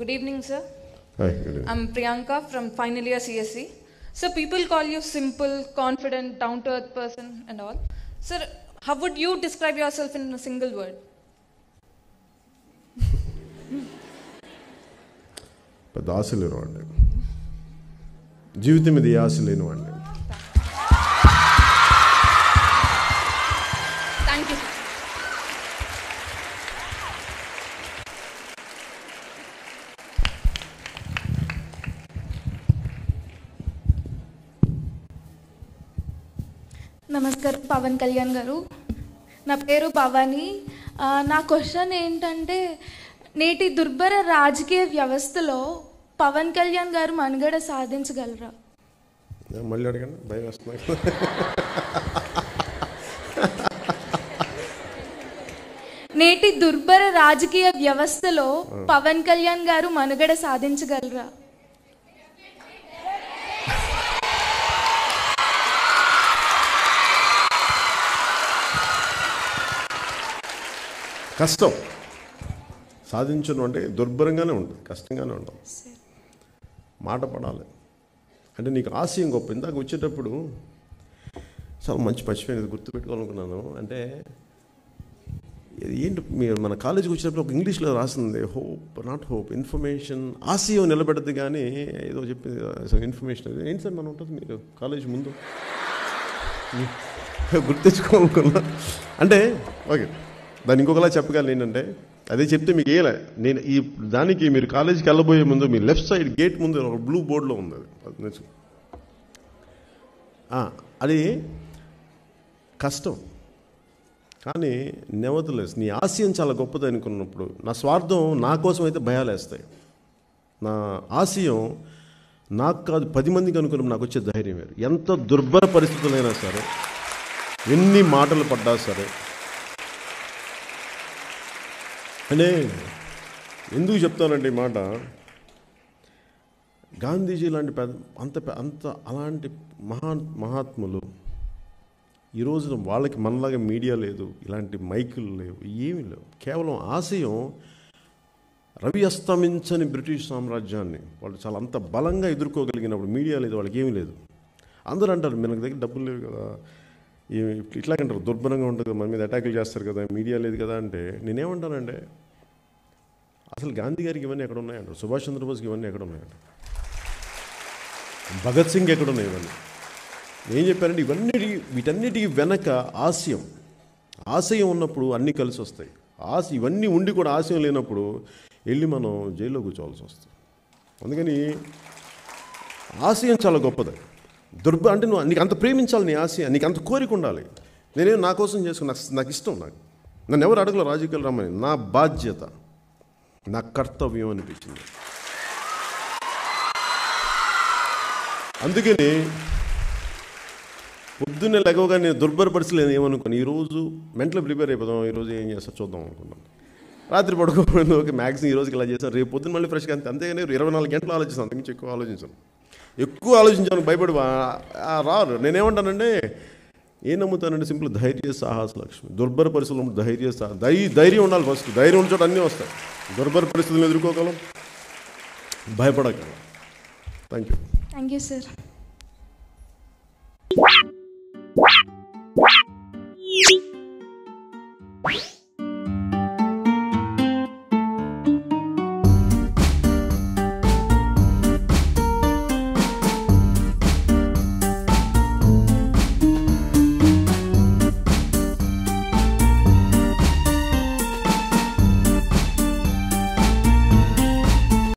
Good evening, sir. Hi, good evening. I'm Priyanka from final year CSC. So people call you simple, confident, down to earth person and all. Sir, how would you describe yourself in a single word? పెద్ద ఆశ లేని వాడిని జీవితం మీద ఏ ఆశ లేని వాడిని Thank you. sir. నమస్కారం పవన్ కళ్యాణ్ గారు నా పేరు భవాని ఆ, నా క్వశ్చన్ ఏంటంటే నేటి దుర్భర రాజకీయ వ్యవస్థలో పవన్ కళ్యాణ్ గారు మనుగడ సాధించగలరా ఏ, మళ్ళీ అడగండి భయం వేస్తున్నాయి నేటి దుర్భర రాజకీయ వ్యవస్థలో పవన్ కళ్యాణ్ గారు మనుగడ సాధించగలరా కష్టం సాధించడం అంటే దుర్భరంగానే ఉంటుంది కష్టంగానే ఉంటుంది మాట పడాలి అంటే నీకు ఆశయం గొప్ప ఇందాక వచ్చేటప్పుడు చాలా మంచి మర్చిపోయినది గుర్తుపెట్టుకోవాలనుకున్నాను అంటే ఇది ఏంటి మీరు మన కాలేజీకి వచ్చినప్పుడు ఒక ఇంగ్లీష్లో రాసింది హోప్ నాట్ హోప్ ఇన్ఫర్మేషన్ ఆశయం నిలబెడద్దు కానీ ఏదో చెప్పింది ఇన్ఫర్మేషన్ ఏంటి సార్ మనం ఉంటుంది మీరు కాలేజ్ ముందు గుర్తించుకోవాలనుకున్నా అంటే ఓకే దాన్ని ఇంకొకలా చెప్పగలను ఏంటంటే అదే చెప్తే మీకు ఏలే నేను ఈ దానికి మీరు కాలేజీకి వెళ్ళబోయే ముందు మీ లెఫ్ట్ సైడ్ గేట్ ముందు ఒక బ్లూ బోర్డులో ఉంది అది అది నేర్చుకో. ఆ, అది కష్టం కానీ నెవతలెస్ నీ ఆశయం చాలా గొప్పది అనుకున్నప్పుడు నా స్వార్థం నా కోసం అయితే భయాలు వేస్తాయి నా ఆశయం నాకు కాదు పది మందికి అనుకున్నప్పుడు నాకు వచ్చే ధైర్యం వేరు ఎంత దుర్భర పరిస్థితులైనా సరే ఎన్ని మాటలు పడ్డా సరే అంటే ఎందుకు చెప్తానంటే ఈ మాట గాంధీజీ లాంటి పెద్ద అంత పె- అంత అలాంటి మహా మహాత్ములు ఈ రోజున వాళ్ళకి మనలాగా మీడియా లేదు ఇలాంటి మైకులు లేవు ఏమీ లేవు కేవలం ఆశయం రవి అస్తమించని బ్రిటిష్ సామ్రాజ్యాన్ని వాళ్ళు చాలా అంత బలంగా ఎదుర్కోగలిగినప్పుడు మీడియా లేదు వాళ్ళకి ఏమీ లేదు అందరూ అంటారు మనకు దగ్గర డబ్బులు లేవు కదా ఈ- ఇట్లాగంటారు దుర్భరంగా ఉంటుంది కదా, మన మీద అటాకులు చేస్తారు కదా మీడియా లేదు కదా అంటే నేనేమంటానంటే అసలు గాంధీ గారికి ఇవన్నీ ఎక్కడ ఉన్నాయంట సుభాష్ చంద్రబోస్కి ఇవన్నీ ఎక్కడ ఉన్నాయంట భగత్ సింగ్ ఎక్కడ ఉన్నాయి ఇవన్నీ ఏం చెప్పారంటే ఇవన్నిటి వీటన్నిటికి వెనక ఆశయం ఆశయం ఉన్నప్పుడు అన్నీ కలిసి వస్తాయి ఆశ ఇవన్నీ ఉండి కూడా ఆశయం లేనప్పుడు వెళ్ళి మనం జైల్లో కూర్చోవాల్సి వస్తుంది అందుకని ఆశయం చాలా గొప్పది దుర్భ అంటే నువ్వు నీకు అంత ప్రేమించాలి నీ ఆశయం నీకు అంత కోరిక ఉండాలి నేనేం నా కోసం చేసుకుని నాకు నాకు ఇష్టం నాకు నన్ను ఎవరు అడగలో రాజకీయాలు రమ్మని నా బాధ్యత నా కర్తవ్యం అనిపించింది అందుకని పొద్దున్నే లెగవగా నేను దుర్భర పరిస్థితులు ఏమనుకోను ఈరోజు మెంటల్ ప్రిపేర్ అయిపోదాం ఈరోజు ఏం చేస్తా చూద్దాం అనుకున్నాను రాత్రి పడుకోకుండా ఓకే మ్యాక్సిమం ఈ రోజుకి ఇలా చేశాను రేపు పొద్దున్న మళ్ళీ ఫ్రెష్గా అంతే అంతేగాని ఇరవై నాలుగు గంటలు ఆలోచిస్తాను అంతకుమించి ఎక్కువ ఆలోచించాను ఎక్కువ ఆలోచించాను భయపడి వా- ఆ రారు నేనేమంటానంటే ఏం నమ్ముతానంటే సింపుల్ ధైర్య సాహస లక్ష్మి దుర్భర పరిస్థితులు ఉన్నప్పుడు ధైర్య సాహ ధై ధైర్యం ఉండాలి ఫస్ట్ ధైర్యం ఉన్న చోట అన్నీ వస్తాయి దుర్భర పరిస్థితులను ఎదుర్కోగలం భయపడగలం thank you thank you sir